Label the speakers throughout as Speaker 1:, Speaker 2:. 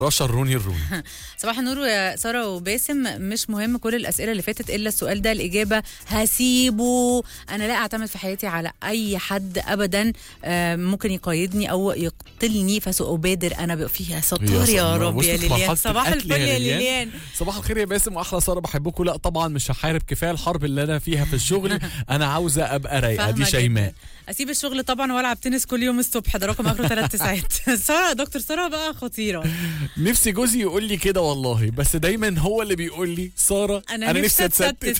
Speaker 1: رشا الروني الروني
Speaker 2: صباح النور يا ساره وباسم مش مهم كل الاسئله اللي فاتت الا السؤال ده الاجابه هسيبه انا لا اعتمد في حياتي على اي حد ابدا آه، ممكن يقيدني او يقتلني فسأبادر انا بقى فيها ستار
Speaker 1: يا
Speaker 2: يا
Speaker 1: سلام.
Speaker 2: رب يا
Speaker 1: وصلت
Speaker 2: ليليان
Speaker 1: مرحلة
Speaker 2: صباح
Speaker 1: القتل
Speaker 2: الفل
Speaker 1: يا
Speaker 2: يا
Speaker 1: ليليان.
Speaker 2: ليليان
Speaker 1: صباح الخير يا باسم واحلى ساره بحبكم لا طبعا مش هحارب كفايه الحرب اللي انا فيها في الشغل انا عاوزه ابقى رايقه
Speaker 2: فاهمة
Speaker 1: دي شيماء
Speaker 2: جداً. اسيب الشغل طبعا والعب تنس كل يوم الصبح ده رقم اخره ثلاث ساعات ساره دكتور ساره بقى خطيره
Speaker 1: نفسي جوزي يقول لي كده والله بس دايما هو اللي بيقول لي ساره
Speaker 2: انا, نفسي اتستت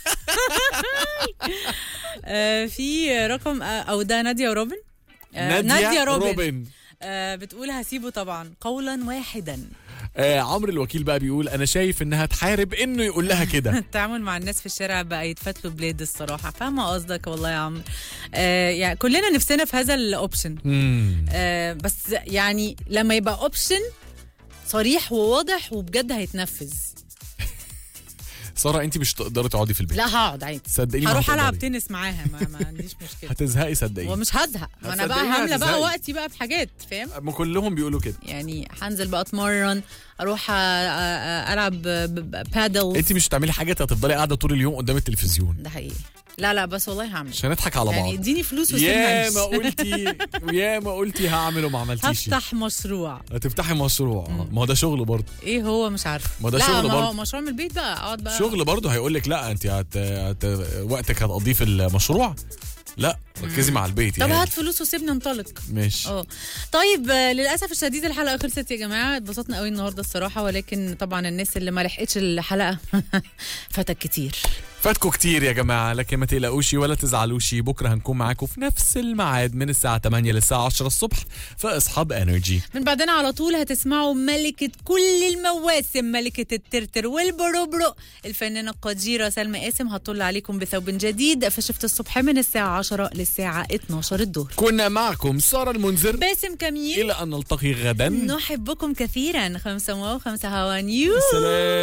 Speaker 2: آه، في رقم آه، او ده ناديه روبن آه، ناديه روبن,
Speaker 1: روبن.
Speaker 2: آه، بتقول هسيبه طبعا قولا واحدا
Speaker 1: آه عمرو الوكيل بقى بيقول انا شايف انها تحارب انه يقول لها كده
Speaker 2: التعامل مع الناس في الشارع بقى يتفتلوا بلاد الصراحه فاهمه قصدك والله يا عمرو آه يعني كلنا نفسنا في هذا الاوبشن
Speaker 1: مم.
Speaker 2: آه بس يعني لما يبقى اوبشن صريح وواضح وبجد هيتنفذ
Speaker 1: ساره انت مش تقدري تقعدي في البيت
Speaker 2: لا هقعد عادي
Speaker 1: صدقيني ما
Speaker 2: هروح العب
Speaker 1: هتقدري.
Speaker 2: تنس معاها ما, ما عنديش مشكله
Speaker 1: هتزهقي صدقيني
Speaker 2: ومش هزهق ما انا بقى
Speaker 1: هتصدقيني
Speaker 2: هامله بقى
Speaker 1: هتزهقي.
Speaker 2: وقتي بقى في حاجات فاهم
Speaker 1: ما كلهم بيقولوا كده
Speaker 2: يعني هنزل بقى اتمرن اروح أ- أ- العب ب- ب- بادل
Speaker 1: انت مش هتعملي حاجه هتفضلي قاعده طول اليوم قدام التلفزيون
Speaker 2: ده حقيقي لا لا بس والله هعمل
Speaker 1: مش هنضحك على
Speaker 2: يعني
Speaker 1: بعض
Speaker 2: اديني فلوس
Speaker 1: يا ما
Speaker 2: وسيبني
Speaker 1: قلتي يا ما قلتي هعمل وما عملتيش
Speaker 2: هفتح مشروع
Speaker 1: هتفتحي مشروع آه. ما هو ده شغل برضه
Speaker 2: ايه هو مش عارفه
Speaker 1: ما ده
Speaker 2: لا
Speaker 1: شغل
Speaker 2: ما هو
Speaker 1: برضه.
Speaker 2: مشروع من البيت بقى اقعد بقى
Speaker 1: شغل برضه هيقول لك لا انت هت... هت... وقتك هتقضيه في المشروع لا ركزي مع البيت
Speaker 2: طب
Speaker 1: يعني
Speaker 2: هات فلوس وسيبني انطلق
Speaker 1: ماشي
Speaker 2: اه طيب آه، للاسف الشديد الحلقه خلصت يا جماعه اتبسطنا قوي النهارده الصراحه ولكن طبعا الناس اللي ما لحقتش الحلقه فاتك كتير
Speaker 1: فاتكوا كتير يا جماعه لكن ما تقلقوش ولا تزعلوش بكره هنكون معاكم في نفس الميعاد من الساعه 8 للساعه 10 الصبح في اصحاب انرجي
Speaker 2: من بعدنا على طول هتسمعوا ملكة كل المواسم ملكة الترتر والبروبرو الفنانة القديرة سلمى قاسم هتطل عليكم بثوب جديد في شفت الصبح من الساعة 10 للساعة 12 الظهر
Speaker 1: كنا معكم ساره المنذر
Speaker 2: باسم كميل
Speaker 1: الى ان نلتقي غدا
Speaker 2: نحبكم كثيرا خمسة مو خمسة هوا نيو
Speaker 1: سلام